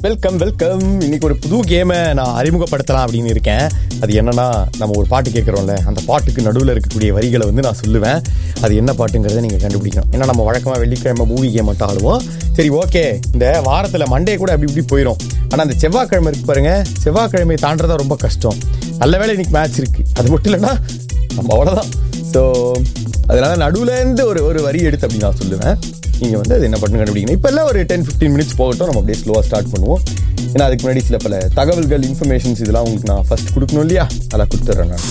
Welcome welcome இன்னைக்கு ஒரு புது கேமை நான் அறிமுகப்படுத்தலாம் அப்படின்னு இருக்கேன் அது என்னன்னா நம்ம ஒரு பாட்டு கேட்குறோம்ல அந்த பாட்டுக்கு நடுவில் இருக்கக்கூடிய வரிகளை வந்து நான் சொல்லுவேன் அது என்ன பாட்டுங்கிறத நீங்கள் கண்டுபிடிக்கணும் ஏன்னா நம்ம வழக்கமாக வெள்ளிக்கிழமை மூவி கேம் மட்டும் ஆடுவோம் சரி ஓகே இந்த வாரத்தில் மண்டே கூட அப்படி இப்படி போயிடும் ஆனால் அந்த செவ்வாய்க்கிழமை இருக்கு பாருங்க செவ்வாய்க்கிழமை தாண்டதா ரொம்ப கஷ்டம் நல்ல வேளை இன்னைக்கு மேட்ச் இருக்கு அது மட்டும் இல்லைன்னா நம்ம அவ்வளோதான் ஸோ அதனால நடுவுலேருந்து ஒரு ஒரு வரி எடுத்து அப்படி நான் சொல்லுவேன் நீங்கள் வந்து அது என்ன பண்ணு கண்டுபிடிக்கணும் இப்போ எல்லாம் ஒரு டென் ஃபிஃப்டீன் மினிட்ஸ் போகட்டும் நம்ம அப்படியே ஸ்லோவாக ஸ்டார்ட் பண்ணுவோம் ஏன்னா அதுக்கு முன்னாடி சில பல தகவல்கள் இன்ஃபர்மேஷன்ஸ் இதெல்லாம் உங்களுக்கு நான் ஃபர்ஸ்ட் கொடுக்கணும் இல்லையா அதெல்லாம் கொடுத்துட்றேன் நான்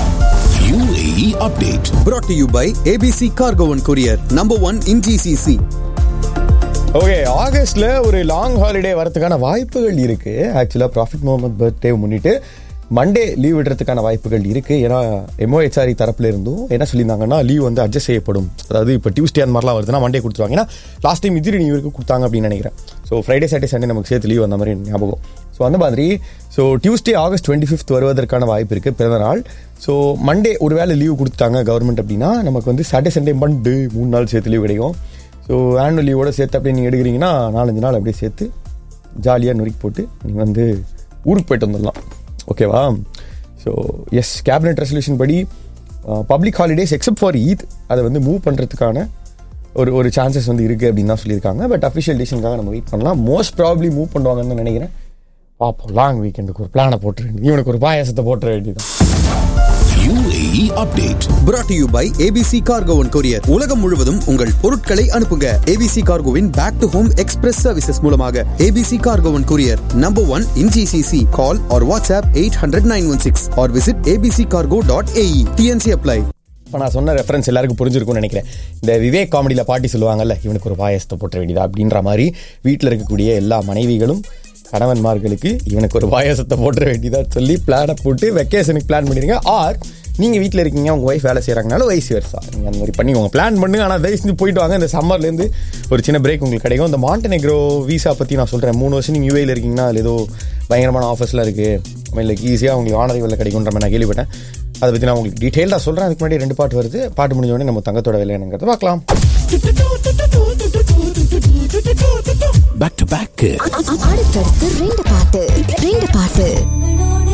UAE update. brought to you by ABC Cargo and Courier, number one in GCC. Okay ஆகஸ்ட்ல ஒரு லாங் ஹாலிடே வரதுக்கான வாய்ப்புகள் இருக்கு ஆக்சுவலாக ப்ராஃபிட் முகமது பர்த்டே முன்னிட்டு மண்டே லீவ் விடுறதுக்கான வாய்ப்புகள் இருக்கு ஏன்னா எம்ஓஹெச்ஆர்இ தரப்புல இருந்தும் என்ன சொல்லியிருந்தாங்கன்னா லீவ் வந்து அட்ஜஸ்ட் செய்யப்படும் அதாவது இப்போ டியூஸ்டே அந்த மாதிரிலாம் வருதுன்னா மண்டே கொடுத்துருவாங்க ஏன்னா லாஸ்ட் டைம் இஜிரி நியூ இயருக்கு கொடுத்தாங்க அப்படின்னு நினைக்கிறேன் ஸோ ஃப்ரைடே சாட்டர்டே சண்டே நமக்கு சேர்த்து லீவ் அந்த மாதிரி ஞாபகம் ஸோ அந்த மாதிரி so Tuesday August twenty fifth வருவதற்கான வாய்ப்பு இருக்குது பிறந்த நாள் ஸோ மண்டே ஒரு வேளை லீவ் கொடுத்தாங்க கவர்மெண்ட் அப்படின்னா நமக்கு வந்து சாட்டர்டே சண்டே மண்டே மூணு நாள் சேர்த்து லீவ் கிடைக்கும் ஸோ ஆனுவல் லீவோட சேர்த்து அப்படியே நீங்கள் எடுக்கிறீங்கன்னா நாலஞ்சு நாள் அப்படியே சேர்த்து ஜாலியாக நொறுக்கி போட்டு நீங்கள் வந்து ஊருக்கு போயிட்டு வந்துடலாம் ஓகேவா ஸோ எஸ் கேபினெட் ரெசல்யூஷன் படி public holidays except for Eid அதை வந்து மூவ் பண்ணுறதுக்கான ஒரு ஒரு சான்சஸ் வந்து இருக்குது அப்படின்னு தான் சொல்லியிருக்காங்க பட் அஃபிஷியல் டிசிஷனுக்காக நம்ம வெயிட் பண்ணலாம் மோஸ்ட் ப்ராப்ளி மூவ் பண்ணுவாங்கன்னு தான் நினைக்கிறேன் பார்ப்போம் லாங் வீக்கெண்டுக்கு ஒரு பிளானை போட்டுற வேண்டியது இவனுக்கு ஒரு பாயாசத்தை போட்டுற வேண்டியது UAE update. brought to you by ABC Cargo and Courier. உலகம் முழுவதும் உங்கள் பொருட்களை அனுப்புங்க ABC Cargoவின் back to home express services மூலமாக ABC Cargo and Courier, number one in GCC. Call or WhatsApp 800-916 or visit abccargo.ae. TNC apply. இப்போ நான் சொன்ன ரெஃபரன்ஸ் எல்லாருக்கும் புரிஞ்சிருக்கும்னு நினைக்கிறேன் இந்த விவேக் காமெடியில் பாட்டி சொல்லுவாங்கல்ல இவனுக்கு ஒரு பாயசத்தை போட்ட வேண்டியதா அப்படின்ற மாதிரி வீட்டில் இருக்கக்கூடிய எல்லா மனைவிகளும் கணவன்மார்களுக்கு இவனுக்கு ஒரு பாயாசத்தை போட்டுற வேண்டியதா சொல்லி பிளானை போட்டு வெக்கேஷனுக்கு பிளான் பண்ணிடுங்க ஆர் நீங்கள் வீட்டில் இருக்கீங்க உங்கள் ஒய்ஃப் வேலை செய்கிறாங்கனால வயசு வருஷா நீங்கள் அந்த மாதிரி பண்ணிக்கோங்க பிளான் பண்ணுங்க ஆனால் தயவு செஞ்சு போயிட்டு வாங்க இந்த சம்மர்லேருந்து ஒரு சின்ன பிரேக் உங்களுக்கு கிடைக்கும் இந்த மாண்டனெக்ரோ வீசா பற்றி நான் சொல்கிறேன் மூணு வருஷம் நீங்கள் யூஏயில் இருக்கீங்கன்னா அதில் ஏதோ பயங்கரமான ஆஃபர்ஸ்லாம் இருக்குது லைக் ஈஸியாக உங்களுக்கு ஆனர் வேலை கிடைக்குன்ற மாதிரி நான் கேள்விப்பட்டேன் அதை பற்றி நான் உங்களுக்கு டீட்டெயிலாக சொல்கிறேன் அதுக்கு முன்னாடி ரெண்டு பாட்டு வருது பாட்டு முடிஞ்ச உடனே நம்ம தங்கத்தோட விலை என்னங்கிறத பார்க்கலாம் Back to back. அடுத்தடுத்து ரெண்டு பாட்டு ரெண்டு பாட்டு